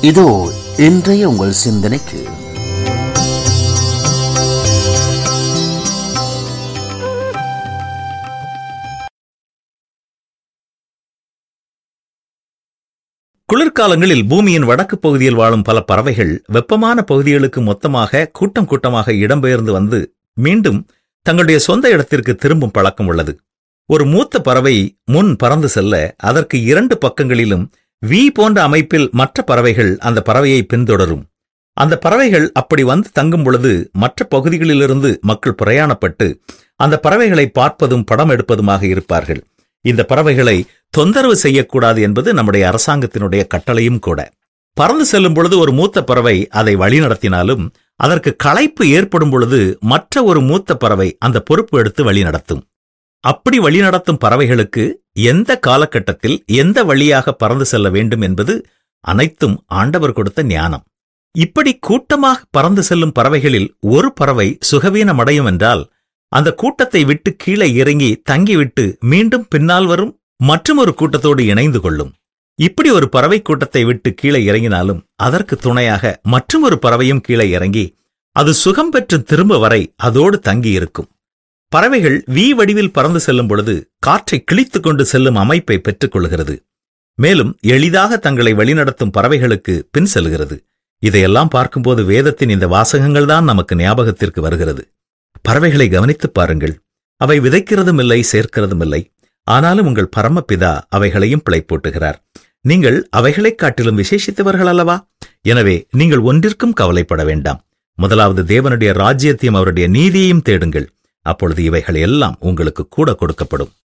இதோ இன்றைய உங்கள் சிந்தனைக்கு குளிர்காலங்களில் பூமியின் வடக்கு பகுதியில் வாழும் பல பறவைகள் வெப்பமான பகுதிகளுக்கு மொத்தமாக கூட்டம் கூட்டமாக இடம்பெயர்ந்து வந்து மீண்டும் தங்களுடைய சொந்த இடத்திற்கு திரும்பும் பழக்கம் உள்ளது ஒரு மூத்த பறவை முன் பறந்து செல்ல அதற்கு இரண்டு பக்கங்களிலும் வி போன்ற அமைப்பில் மற்ற பறவைகள் அந்த பறவையை பின்தொடரும் அந்த பறவைகள் அப்படி வந்து தங்கும் பொழுது மற்ற பகுதிகளிலிருந்து மக்கள் பிரயாணப்பட்டு அந்த பறவைகளை பார்ப்பதும் படம் எடுப்பதுமாக இருப்பார்கள் இந்த பறவைகளை தொந்தரவு செய்யக்கூடாது என்பது நம்முடைய அரசாங்கத்தினுடைய கட்டளையும் கூட பறந்து செல்லும் பொழுது ஒரு மூத்த பறவை அதை வழிநடத்தினாலும் அதற்கு களைப்பு ஏற்படும் பொழுது மற்ற ஒரு மூத்த பறவை அந்த பொறுப்பு எடுத்து வழிநடத்தும் அப்படி வழிநடத்தும் பறவைகளுக்கு எந்த காலகட்டத்தில் எந்த வழியாக பறந்து செல்ல வேண்டும் என்பது அனைத்தும் ஆண்டவர் கொடுத்த ஞானம் இப்படி கூட்டமாக பறந்து செல்லும் பறவைகளில் ஒரு பறவை சுகவீனமடையும் என்றால் அந்த கூட்டத்தை விட்டு கீழே இறங்கி தங்கிவிட்டு மீண்டும் பின்னால் வரும் மற்றொரு கூட்டத்தோடு இணைந்து கொள்ளும் இப்படி ஒரு பறவை கூட்டத்தை விட்டு கீழே இறங்கினாலும் அதற்கு துணையாக மற்றொரு பறவையும் கீழே இறங்கி அது சுகம் பெற்று திரும்ப வரை அதோடு தங்கி இருக்கும் பறவைகள் வி வடிவில் பறந்து செல்லும் பொழுது காற்றை கிழித்துக் கொண்டு செல்லும் அமைப்பை பெற்றுக் கொள்கிறது மேலும் எளிதாக தங்களை வழிநடத்தும் பறவைகளுக்கு பின் செல்கிறது இதையெல்லாம் பார்க்கும்போது வேதத்தின் இந்த வாசகங்கள்தான் நமக்கு ஞாபகத்திற்கு வருகிறது பறவைகளை கவனித்துப் பாருங்கள் அவை விதைக்கிறதும் இல்லை சேர்க்கிறதும் இல்லை ஆனாலும் உங்கள் பரமபிதா அவைகளையும் பிழைப்பூட்டுகிறார் நீங்கள் அவைகளைக் காட்டிலும் விசேஷித்தவர்கள் அல்லவா எனவே நீங்கள் ஒன்றிற்கும் கவலைப்பட வேண்டாம் முதலாவது தேவனுடைய ராஜ்யத்தையும் அவருடைய நீதியையும் தேடுங்கள் அப்பொழுது இவைகள் எல்லாம் உங்களுக்கு கூட கொடுக்கப்படும்